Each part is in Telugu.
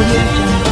audio jungle.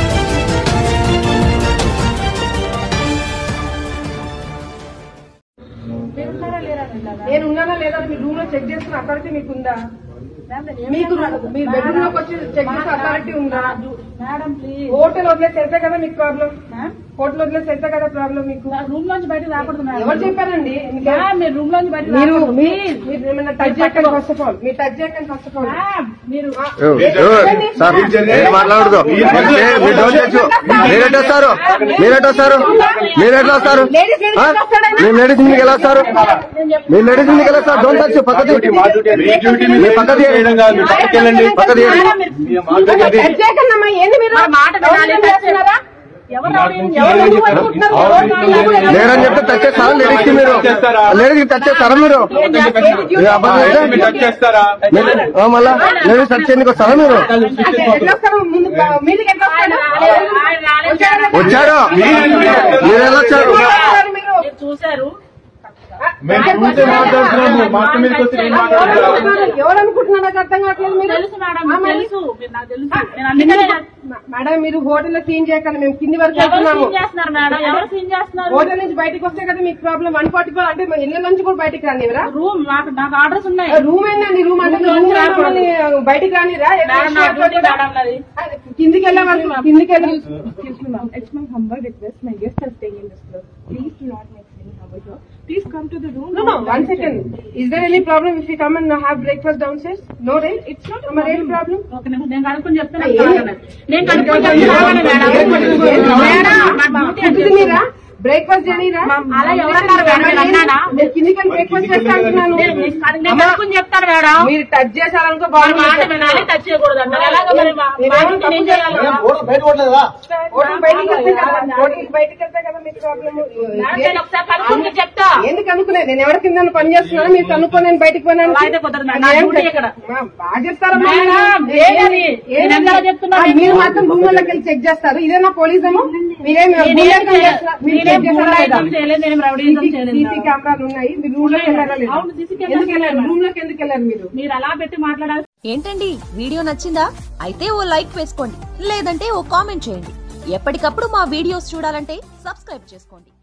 నేను ఉన్నానా లేదా మీ రూమ్ లో చెక్ చేస్తున్న అథారిటీ మీకు ఉందా మీకు మీ బెడ్రూమ్ లోకి వచ్చి చెక్ చేసే అథారిటీ ఉందా మేడం ప్లీజ్ హోటల్ వదిలేసి వెళ్తే కదా మీకు ప్రాబ్లం హోటల్ వదిలేసి వెళ్తే కదా ప్రాబ్లం మీకు రూమ్ లోంచి బయటకు రాకూడదు మేడం ఎవరు చెప్పారండి మీకు ఎవ- మ్యామ్, మీరు రూమ్ లోంచి బయటకు మీరు రాకూడదు మీ- ప్లీజ్ మీరు ఏమైనా టచ్ చేయకండి ఫస్ట్ ఆఫ్ ఆల్ మీరు టచ్ చేయకండి ఫస్ట్ ఆఫ్ ఆల్ మ్యామ్, మీరు సార్ ఏం మాట్లాడదు మీరు డోన్ చేయొచ్చు మీరెట్ వస్తారు మీరెట్ వస్తారు మీరెట్లా వస్తారు ఆ? మీరు లేడీస్ మీదకి ఎలా వస్తారు మీరు లేడీస్ మీదకి ఎలా వస్తారు డోన్ టచ్ పక్కది మీ పక్కది పక్కది టచ్ చేయకండి అమ్మా ఏంది మీరు మా మాట వినాలి, ఎవరు చేస్తున్నారా ఎవరు రౌడీ- ఎవరు నువ్వు అనుకుంటున్నారు? ఎవరు మాట్లాడుతున్నారు? లేరని చెప్తే టచ్ చేస్తారా లేడీస్ కి మీరు లేడీస్ కి టచ్ చేస్తారా మీరు ఏ అబ్బాయి అయితే? మీరు- ఆ, మళ్ళా లేడీస్ టచ్ చేయడానికి వస్తారా మీరు ఎట్లా వస్తారు ముందు మీదికి ఎట్లా వస్తారు ఆయన రాలేదు. వచ్చారు మీరు ఎలా వచ్చారు వస్తారు మీరు మీరు చూశారు ఎవరు అనుకుంటున్నారు నాకు అర్థం కావట్లేదు మీరు తెలుసు మేడం ఆ, మీకు మరి? తెలుసు మీరు నాకు తెలుసు నేను అందుకనే మేడం మీరు హోటల్ లో సీన్ చేయకండి మేము కింది వరకు ఎవరు వెళ్తున్నాము సీన్ చేస్తున్నారు మేడం ఎవరు సీన్ చేస్తున్నారు హోటల్ నుంచి బయటకు వస్తే కదా మీకు ప్రాబ్లం వన్ ఫార్టీ ఫోర్ అంటే మా ఇళ్ళ నుంచి కూడా బయటకు రానివరా రూమ్ నాకు నాకు ఆర్డర్స్ ఉన్నాయి రూమ్ ఏంటండి రూమ్ అంటే Room రూమ్ లోంచి రాకూడదు. బయటికి రానిరా మేడం నా డ్యూటీ మేడం నాది కిందికి వెళ్ళే వరకు కిందికి వెళ్ళి Excuse me, ma'am. It's my humble request. My guests are staying in this floor. Please do not make any trouble here. Please come to the room. No, no, one second. Is there any problem if we come and have breakfast downstairs? No, right? It's not a real problem. ఒక నిమిషం నేను కనుక్కొని చెప్తాను ఏం- కాదనండి. నేను కనుక్కొని చెప్తాను మేడం మేడం, ఫుడ్ తినీరా బ్రేక్ఫాస్ట్ చేయనీరా అలా ఎవరన్నారు మేడం? నేను అన్నానా? నేను కిందికి బ్రేక్ఫాస్ట్ చేస్తా అంటున్నాను నేను నేను కనుక్కొని చెప్తాను మేడం మీరు టచ్ చేశారనుకో వాళ్ళ మాట బాగుంది వినాలి టచ్ చేయకూడదు అంటారు ఎలాగ మరి మా- మా ఇంటికి నేను చేయాలి కదా? హోటల్ బయటికి వెళ్తే కదా హోటల్ బయటికి వెళ్తే కదా మీకు ప్రాబ్లమ్ మేడం, నేను ఒకసారి కనుక్కొని మీకు చెప్తా ఎందుకు అనుకునే నేను ఎవరి కింద పని చేస్తున్నాను మీరు కనుక్కొని నేను బయటికి పోయినాను అలా అయితే కుదరదు మేడం. నా డ్యూటీ ఇక్కడ. బాగా చెప్తారమ్మా మేడం, ఏంటది? నేను ఎంతలా చెప్తున్నా ఆ, మీరు మాత్రం రూమ్ లోకి వెళ్ళి చెక్ చేస్తారు ఇదేనా పోలీస్ ఏమో మీరేం నేనేం మూల్యాంకనం చేయలేదు. చేస్తారా? మీరు నేనేం check చేస్తారా లేదా? మూల్యాంకనం చేయలేదు, నేనేం రౌడీయిజం చేయలేదు సీసీ మేడం. కెమెరాలు ఉన్నాయి మీరు రూమ్ లోకి వెళ్ళారా లేదా? అవును, CC కెమెరాలు ఎందుకు వెళ్ళారు ఉన్నాయి. రూమ్ లోకి ఎందుకు వెళ్ళారు మీరు మీరు అలా పెట్టి మాట్లాడాలి ఏంటండి వీడియో నచ్చిందా అయితే ఓ లైక్ వేసుకోండి లేదంటే ఓ కామెంట్ చేయండి ఎప్పటికప్పుడు మా వీడియోస్ చూడాలంటే సబ్స్క్రైబ్ చేసుకోండి